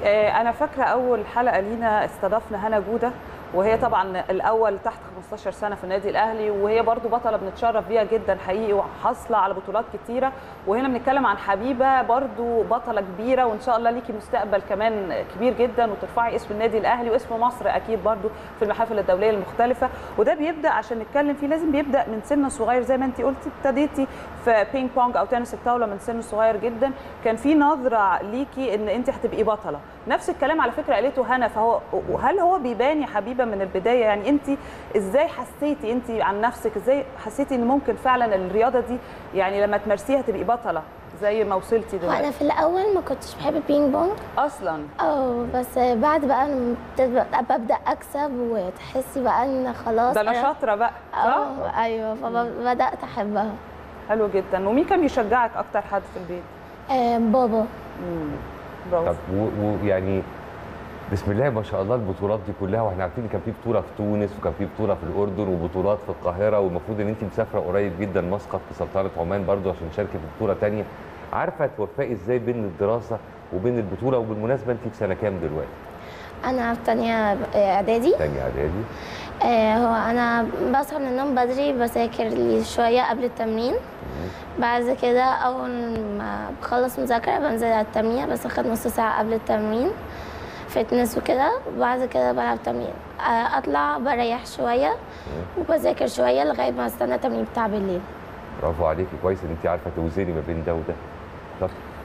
آه، انا فاكره اول حلقه لينا استضفنا هنا جوده وهي طبعا الاول تحت 15 سنه في النادي الاهلي وهي برضو بطله بنتشرف بيها جدا حقيقي وحاصله على بطولات كتيره وهنا بنتكلم عن حبيبه برضو بطله كبيره وان شاء الله ليكي مستقبل كمان كبير جدا وترفعي اسم النادي الاهلي واسم مصر اكيد برضو في المحافل الدوليه المختلفه وده بيبدا عشان نتكلم فيه لازم بيبدا من سن صغير زي ما انت قلتي ابتديتي في بينج بونج او تنس الطاوله من سن صغير جدا كان في نظره ليكي ان انت هتبقي بطله نفس الكلام على فكره قالته هنا فهو وهل هو بيبان يا حبيبه من البدايه يعني انت ازاي حسيتي انت عن نفسك ازاي حسيتي ان ممكن فعلا الرياضه دي يعني لما تمارسيها تبقي بطله زي ما وصلتي هو انا دلوقتي في الاول ما كنتش بحب البينج بونج اصلا اه بس بعد بقى لما بتبقى- ببدا اكسب وتحسي بقى ان خلاص ده انا أنا- شاطره بقى صح اه ايوه فبدات احبها حلو جدا ومين كان بيشجعك اكتر حد في البيت آه بابا مم. برافو طب ويعني بسم الله ما شاء الله البطولات دي كلها واحنا عارفين ان كان في بطوله في تونس وكان في بطوله في الاردن وبطولات في القاهره والمفروض ان انت مسافره قريب جدا مسقط في سلطنه عمان برضو عشان تشاركي في بطوله تانية عارفه توفقي ازاي بين الدراسه وبين البطوله وبالمناسبه انت في سنه كام دلوقتي؟ انا في تانية اعدادي تانية اعدادي آه هو انا بصحى من النوم بدري بذاكر لي شويه قبل التمرين بعد كده اول ما بخلص مذاكره بنزل على التمرين بس اخد نص ساعه قبل التمرين فتنس وكده وبعد كده بلعب تمرين آه اطلع بريح شويه وبذاكر شويه لغايه ما استنى التمرين بتاع بالليل برافو عليكي كويس ان انت عارفه توزني ما بين ده وده طب